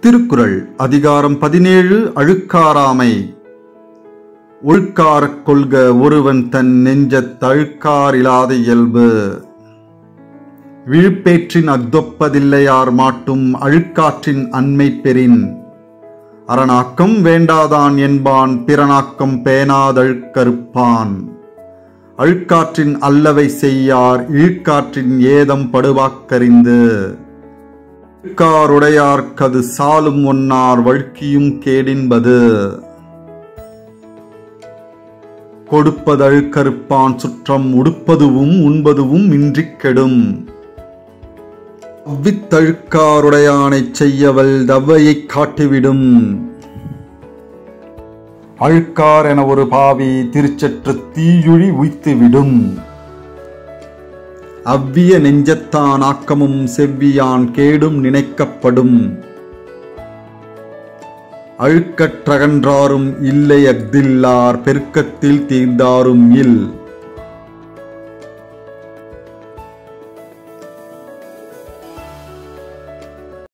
திருக்குறள் அதிகாரம் பதினேழு அழுக்காராமை ஒழுக்காரக் கொள்க ஒருவன் தன் நெஞ்சத் தழுக்கார் இலாத இயல்பு விழுப்பேற்றின் அக்தொப்பதில்லையார் மாட்டும் அழுக்காற்றின் அண்மை பெறின் அரணாக்கம் வேண்டாதான் என்பான் பிறனாக்கம் பேணாதழுக்கறுப்பான் அழுக்காற்றின் அல்லவை செய்யார் இழுக்காற்றின் ஏதம் படுவாக்கறிந்து இழுக்காருடையார்க்கது சாலும் ஒன்னார் வழுக்கியும் கேடின்பது கொடுப்பதழுக்கறுப்பான் சுற்றம் உடுப்பதுவும் உண்பதுவும் இன்றிக் கெடும் அவ்வித்தழுக்காருடையானைச் செய்யவல் தவ்வையைக் காட்டிவிடும் அழுக்கார் என ஒரு பாவி திருச்சற்று தீயுழி உய்த்துவிடும் அவ்விய நெஞ்சத்தான் ஆக்கமும் செவ்வியான் கேடும் நினைக்கப்படும் அழுக்கற்றகன்றாரும் இல்லை அஃதில்லார் பெருக்கத்தில் தீர்ந்தாரும் இல்